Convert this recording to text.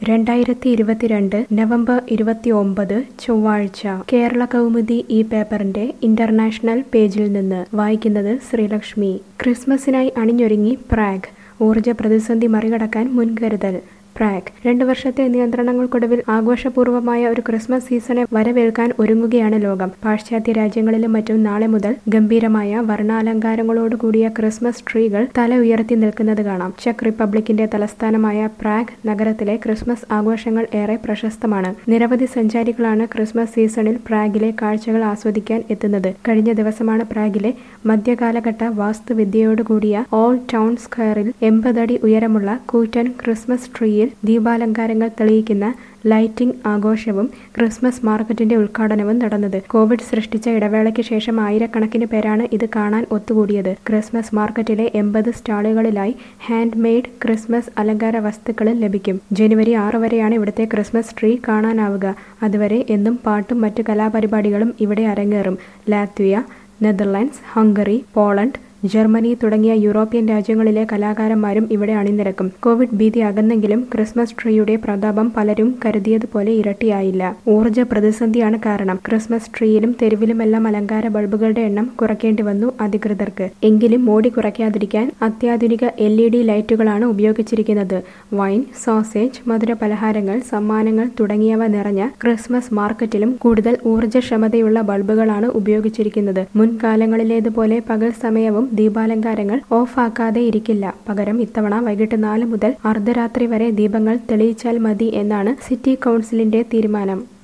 രണ്ടായിരത്തി ഇരുപത്തിരണ്ട് നവംബർ ഇരുപത്തിയൊമ്പത് ചൊവ്വാഴ്ച കേരള കൗമുദി ഈ പേപ്പറിന്റെ ഇന്റർനാഷണൽ പേജിൽ നിന്ന് വായിക്കുന്നത് ശ്രീലക്ഷ്മി ക്രിസ്മസിനായി അണിഞ്ഞൊരുങ്ങി പ്രാഗ് ഊർജ പ്രതിസന്ധി മറികടക്കാൻ മുൻകരുതൽ പ്രാഗ് രണ്ടു വർഷത്തെ നിയന്ത്രണങ്ങൾക്കൊടുവിൽ ആഘോഷപൂർവമായ ഒരു ക്രിസ്മസ് സീസണെ വരവേൽക്കാൻ ഒരുങ്ങുകയാണ് ലോകം പാശ്ചാത്യ രാജ്യങ്ങളിലും മറ്റും നാളെ മുതൽ ഗംഭീരമായ വർണ്ണാലങ്കാരങ്ങളോടുകൂടിയ ക്രിസ്മസ് ട്രീകൾ തല ഉയർത്തി നിൽക്കുന്നത് കാണാം ചെക്ക് റിപ്പബ്ലിക്കിന്റെ തലസ്ഥാനമായ പ്രാഗ് നഗരത്തിലെ ക്രിസ്മസ് ആഘോഷങ്ങൾ ഏറെ പ്രശസ്തമാണ് നിരവധി സഞ്ചാരികളാണ് ക്രിസ്മസ് സീസണിൽ പ്രാഗിലെ കാഴ്ചകൾ ആസ്വദിക്കാൻ എത്തുന്നത് കഴിഞ്ഞ ദിവസമാണ് പ്രാഗിലെ മധ്യകാലഘട്ട വാസ്തുവിദ്യയോടുകൂടിയ ഓൾ ടൗൺ സ്ക്വയറിൽ എൺപതടി ഉയരമുള്ള കൂറ്റൻ ക്രിസ്മസ് ട്രീയിൽ ദീപാലങ്കാരങ്ങൾ തെളിയിക്കുന്ന ലൈറ്റിംഗ് ആഘോഷവും ക്രിസ്മസ് മാർക്കറ്റിന്റെ ഉദ്ഘാടനവും നടന്നത് കോവിഡ് സൃഷ്ടിച്ച ഇടവേളയ്ക്ക് ശേഷം ആയിരക്കണക്കിന് പേരാണ് ഇത് കാണാൻ ഒത്തുകൂടിയത് ക്രിസ്മസ് മാർക്കറ്റിലെ എൺപത് സ്റ്റാളുകളിലായി ഹാൻഡ് മെയ്ഡ് ക്രിസ്മസ് അലങ്കാര വസ്തുക്കളും ലഭിക്കും ജനുവരി ആറ് വരെയാണ് ഇവിടുത്തെ ക്രിസ്മസ് ട്രീ കാണാനാവുക അതുവരെ എന്നും പാട്ടും മറ്റു കലാപരിപാടികളും ഇവിടെ അരങ്ങേറും Latvia Netherlands Hungary Poland Germany തുടങ്ങിയ യൂറോപ്യൻ രാജ്യങ്ങളിലെ കലാകാരന്മാരും ഇവിടെ അണിനിരക്കും കോവിഡ് ഭീതി അകന്നെങ്കിലും ക്രിസ്മസ് ട്രീയുടെ പ്രതാപം പലരും കരുതിയതുപോലെ ഇരട്ടിയായില്ല ഊർജ്ജ പ്രതിസന്ധിയാണ് കാരണം ക്രിസ്മസ് ട്രീയിലും തെരുവിലുമെല്ലാം അലങ്കാര ബൾബുകളുടെ എണ്ണം കുറയ്ക്കേണ്ടി വന്നു അധികൃതർക്ക് എങ്കിലും മോടി കുറയ്ക്കാതിരിക്കാൻ അത്യാധുനിക എൽ ഇ ഡി ലൈറ്റുകളാണ് ഉപയോഗിച്ചിരിക്കുന്നത് വൈൻ സോസേജ് മധുര പലഹാരങ്ങൾ സമ്മാനങ്ങൾ തുടങ്ങിയവ നിറഞ്ഞ ക്രിസ്മസ് മാർക്കറ്റിലും കൂടുതൽ ഊർജ്ജക്ഷമതയുള്ള ബൾബുകളാണ് ഉപയോഗിച്ചിരിക്കുന്നത് മുൻകാലങ്ങളിലേതുപോലെ പകൽ സമയവും ദീപാലങ്കാരങ്ങൾ ഓഫാക്കാതെ ഇരിക്കില്ല പകരം ഇത്തവണ വൈകിട്ട് നാല് മുതൽ അർദ്ധരാത്രി വരെ ദീപങ്ങൾ തെളിയിച്ചാൽ മതി എന്നാണ് സിറ്റി കൗൺസിലിന്റെ തീരുമാനം